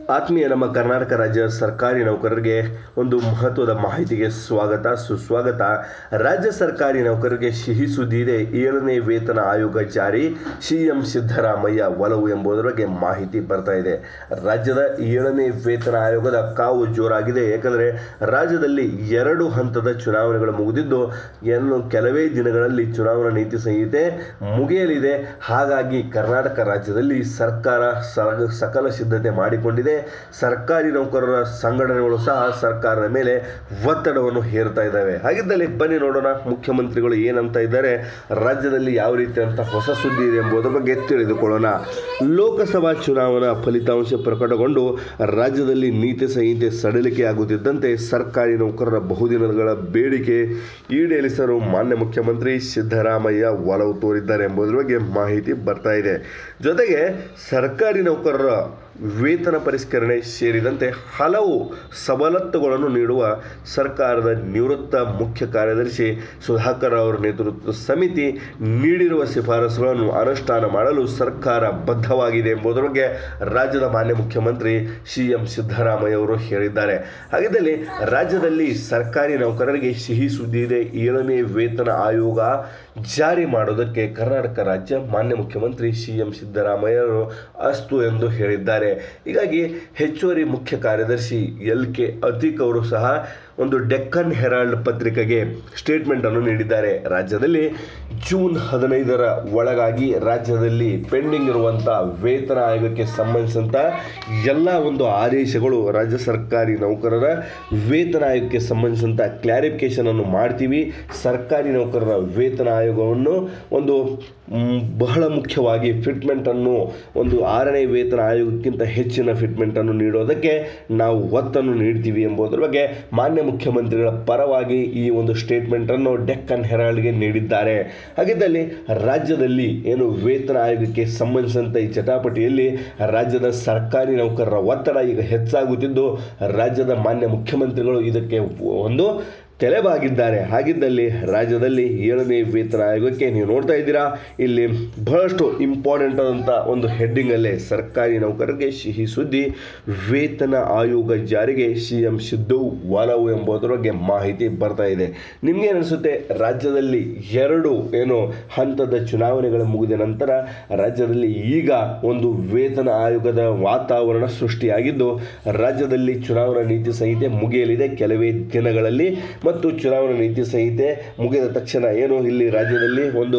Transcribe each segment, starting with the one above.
ಆತ್ಮೀಯ ನಮ್ಮ ಕರ್ನಾಟಕ ರಾಜ್ಯ ಸರ್ಕಾರಿ ನೌಕರರಿಗೆ ಒಂದು ಮಹತ್ವದ ಮಾಹಿತಿಗೆ ಸ್ವಾಗತ ಸುಸ್ವಾಗತ ರಾಜ್ಯ ಸರ್ಕಾರಿ ನೌಕರರಿಗೆ ಸಿಹಿ ಸುದ್ದಿ ಇದೆ ಏಳನೇ ವೇತನ ಆಯೋಗ ಜಾರಿ ಸಿಎಂ ಸಿದ್ದರಾಮಯ್ಯ ಒಲವು ಎಂಬುದರ ಬಗ್ಗೆ ಮಾಹಿತಿ ಬರ್ತಾ ಇದೆ ರಾಜ್ಯದ ಏಳನೇ ವೇತನ ಆಯೋಗದ ಕಾವು ಜೋರಾಗಿದೆ ಯಾಕಂದರೆ ರಾಜ್ಯದಲ್ಲಿ ಎರಡು ಹಂತದ ಚುನಾವಣೆಗಳು ಮುಗಿದಿದ್ದು ಇನ್ನು ಕೆಲವೇ ದಿನಗಳಲ್ಲಿ ಚುನಾವಣಾ ನೀತಿ ಸಂಹಿತೆ ಮುಗಿಯಲಿದೆ ಹಾಗಾಗಿ ಕರ್ನಾಟಕ ರಾಜ್ಯದಲ್ಲಿ ಸರ್ಕಾರ ಸ- ಸಕಲ ಸಿದ್ಧತೆ ಮಾಡಿಕೊಂಡಿದೆ ಸರ್ಕಾರಿ ನೌಕರರ ಸಂಘಟನೆಗಳು ಸಹ ಸರ್ಕಾರದ ಮೇಲೆ ಒತ್ತಡವನ್ನು ಹೇರ್ತಾ ಇದ್ದಾವೆ ಹಾಗಿದ್ದಲ್ಲಿ ಬನ್ನಿ ನೋಡೋಣ ಮುಖ್ಯಮಂತ್ರಿಗಳು ಏನಂತ ಇದ್ದಾರೆ ರಾಜ್ಯದಲ್ಲಿ ಯಾವ ರೀತಿಯಂತ ಹೊಸ ಸುದ್ದಿ ಇದೆ ಎಂಬುದರ ಬಗ್ಗೆ ತಿಳಿದುಕೊಳ್ಳೋಣ ಲೋಕಸಭಾ ಚುನಾವಣಾ ಫಲಿತಾಂಶ ಪ್ರಕಟಗೊಂಡು ರಾಜ್ಯದಲ್ಲಿ ನೀತಿ ಸಂಹಿತೆ ಸಡಿಲಿಕೆ ಆಗುತ್ತಿದ್ದಂತೆ ಸರ್ಕಾರಿ ನೌಕರರ ಬಹುದಿನಗಳ ಬೇಡಿಕೆ ಈಡೇರಿಸಲು ಮಾನ್ಯ ಮುಖ್ಯಮಂತ್ರಿ ಸಿದ್ದರಾಮಯ್ಯ ಒಲವು ತೋರಿದ್ದಾರೆ ಎಂಬುದರ ಬಗ್ಗೆ ಮಾಹಿತಿ ಬರ್ತಾ ಇದೆ ಜೊತೆಗೆ ಸರ್ಕಾರಿ ನೌಕರರ ವೇತನ ಪರಿಷ್ಕರಣೆ ಸೇರಿದಂತೆ ಹಲವು ಸವಲತ್ತುಗಳನ್ನು ನೀಡುವ ಸರ್ಕಾರದ ನಿವೃತ್ತ ಮುಖ್ಯ ಕಾರ್ಯದರ್ಶಿ ಸುಧಾಕರ್ ಅವರ ನೇತೃತ್ವದ ಸಮಿತಿ ನೀಡಿರುವ ಶಿಫಾರಸುಗಳನ್ನು ಅನುಷ್ಠಾನ ಮಾಡಲು ಸರ್ಕಾರ ಬದ್ಧವಾಗಿದೆ ಎಂಬುದರ ಬಗ್ಗೆ ರಾಜ್ಯದ ಮಾನ್ಯ ಮುಖ್ಯಮಂತ್ರಿ ಸಿ ಎಂ ಸಿದ್ದರಾಮಯ್ಯ ಅವರು ಹೇಳಿದ್ದಾರೆ ಹಾಗಿದ್ದಲ್ಲಿ ರಾಜ್ಯದಲ್ಲಿ ಸರ್ಕಾರಿ ನೌಕರರಿಗೆ ಸಿಹಿ ಸುದ್ದಿ ಇದೆ ಏಳನೇ ವೇತನ ಆಯೋಗ ಜಾರಿ ಮಾಡೋದಕ್ಕೆ ಕರ್ನಾಟಕ ರಾಜ್ಯ ಮಾನ್ಯ ಮುಖ್ಯಮಂತ್ರಿ ಸಿ ಎಂ ಸಿದ್ದರಾಮಯ್ಯ ಅವರು ಅಸ್ತು ಎಂದು ಹೇಳಿದ್ದಾರೆ ಹೀಗಾಗಿ ಹೆಚ್ಚುವರಿ ಮುಖ್ಯ ಕಾರ್ಯದರ್ಶಿ ಎಲ್ ಕೆ ಅತೀಕ್ ಅವರು ಸಹ ಒಂದು ಡೆಕ್ಕನ್ ಹೆರಾಲ್ಡ್ ಪತ್ರಿಕೆಗೆ ಸ್ಟೇಟ್ಮೆಂಟ್ ಅನ್ನು ನೀಡಿದ್ದಾರೆ ರಾಜ್ಯದಲ್ಲಿ ಜೂನ್ ಹದಿನೈದರ ಒಳಗಾಗಿ ರಾಜ್ಯದಲ್ಲಿ ಪೆಂಡಿಂಗ್ ಇರುವಂಥ ವೇತನ ಆಯೋಗಕ್ಕೆ ಸಂಬಂಧಿಸಿದಂಥ ಎಲ್ಲ ಒಂದು ಆದೇಶಗಳು ರಾಜ್ಯ ಸರ್ಕಾರಿ ನೌಕರರ ವೇತನ ಆಯೋಗಕ್ಕೆ ಸಂಬಂಧಿಸಿದಂಥ ಕ್ಲಾರಿಫಿಕೇಶನ್ ಅನ್ನು ಮಾಡ್ತೀವಿ ಸರ್ಕಾರಿ ನೌಕರರ ವೇತನ ಆಯೋಗವನ್ನು ಒಂದು ಮ್, ಬಹಳ ಮುಖ್ಯವಾಗಿ ಫಿಟ್ಮೆಂಟನ್ನು ಒಂದು ಆರನೇ ವೇತನ ಆಯೋಗಕ್ಕಿಂತ ಹೆಚ್ಚಿನ ಫಿಟ್ಮೆಂಟನ್ನು ನೀಡೋದಕ್ಕೆ ನಾವು ಒತ್ತನ್ನು ನೀಡ್ತೀವಿ ಎಂಬುದರ ಬಗ್ಗೆ ಮಾನ್ಯ ಮುಖ್ಯಮಂತ್ರಿಗಳ ಪರವಾಗಿ ಈ ಒಂದು ಸ್ಟೇಟ್ಮೆಂಟನ್ನು ಡೆಕ್ಕನ್ ಹೆರಾಲ್ಡ್ಗೆ ನೀಡಿದ್ದಾರೆ ಹಾಗಿದ್ದಲ್ಲಿ ರಾಜ್ಯದಲ್ಲಿ ಏನು ವೇತನ ಆಯೋಗಕ್ಕೆ ಸಂಬಂಧಿಸಿದಂಥ ಈ ಚಟಾಪಟಿಯಲ್ಲಿ ರಾಜ್ಯದ ಸರ್ಕಾರಿ ನೌಕರರ ಒತ್ತಡ ಈಗ ಹೆಚ್ಚಾಗುತ್ತಿದ್ದು ರಾಜ್ಯದ ಮಾನ್ಯ ಮುಖ್ಯಮಂತ್ರಿಗಳು ಇದಕ್ಕೆ ಒಂದು ತಲೆಬಾಗಿದ್ದಾರೆ ಹಾಗಿದ್ದಲ್ಲಿ ರಾಜ್ಯದಲ್ಲಿ ಏಳನೇ ವೇತನ ಆಯೋಗಕ್ಕೆ ನೀವು ನೋಡ್ತಾ ಇದ್ದೀರಾ ಇಲ್ಲಿ ಬಹಳಷ್ಟು ಇಂಪಾರ್ಟೆಂಟ್ ಆದಂಥ ಒಂದು ಹೆಡ್ಡಿಂಗಲ್ಲೇ ಸರ್ಕಾರಿ ನೌಕರರಿಗೆ ಸಿಹಿ ಸುದ್ದಿ ವೇತನ ಆಯೋಗ ಜಾರಿಗೆ ಸಿ ಎಂ ಸಿದ್ದು ಒಲವು ಎಂಬುದರ ಬಗ್ಗೆ ಮಾಹಿತಿ ಬರ್ತಾ ಇದೆ ನಿಮ್ಗೆ ಅನಿಸುತ್ತೆ ರಾಜ್ಯದಲ್ಲಿ ಎರಡು ಏನು ಹಂತದ ಚುನಾವಣೆಗಳು ಮುಗಿದ ನಂತರ ರಾಜ್ಯದಲ್ಲಿ ಈಗ ಒಂದು ವೇತನ ಆಯೋಗದ ವಾತಾವರಣ ಸೃಷ್ಟಿಯಾಗಿದ್ದು ರಾಜ್ಯದಲ್ಲಿ ಚುನಾವಣಾ ನೀತಿ ಸಂಹಿತೆ ಮುಗಿಯಲಿದೆ ಕೆಲವೇ ದಿನಗಳಲ್ಲಿ ಮತ್ತು ಚುನಾವಣಾ ನೀತಿ ಸಂಹಿತೆ ಮುಗಿದ ತಕ್ಷಣ ಏನು ಇಲ್ಲಿ ರಾಜ್ಯದಲ್ಲಿ ಒಂದು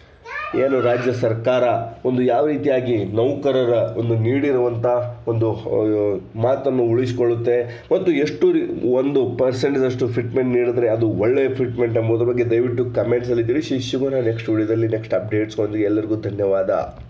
ಏನು ರಾಜ್ಯ ಸರ್ಕಾರ ಒಂದು ಯಾವ ರೀತಿಯಾಗಿ ನೌಕರರ ಒಂದು ನೀಡಿರುವಂಥ ಒಂದು ಆ, ಮಾತನ್ನು ಉಳಿಸಿಕೊಳ್ಳುತ್ತೆ ಮತ್ತು ಎಷ್ಟು ರಿ- ಒಂದು ಪರ್ಸೆಂಟೇಜ್ ಅಷ್ಟು ಫಿಟ್ಮೆಂಟ್ ನೀಡಿದ್ರೆ ಅದು ಒಳ್ಳೆಯ ಫಿಟ್ಮೆಂಟ್ ಎಂಬುದರ ಬಗ್ಗೆ ದಯವಿಟ್ಟು ಕಮೆಂಟ್ಸಲ್ಲಿ ತಿಳಿಸಿ ಸಿಗೋಣ ನೆಕ್ಸ್ಟ್ ವಿಡಿಯೋದಲ್ಲಿ ನೆಕ್ಸ್ಟ್ ಅಪ್ಡೇಟ್ಸ್ಗೊಂದಿಗೆ ಎಲ್ಲರಿಗೂ ಧನ್ಯವಾದ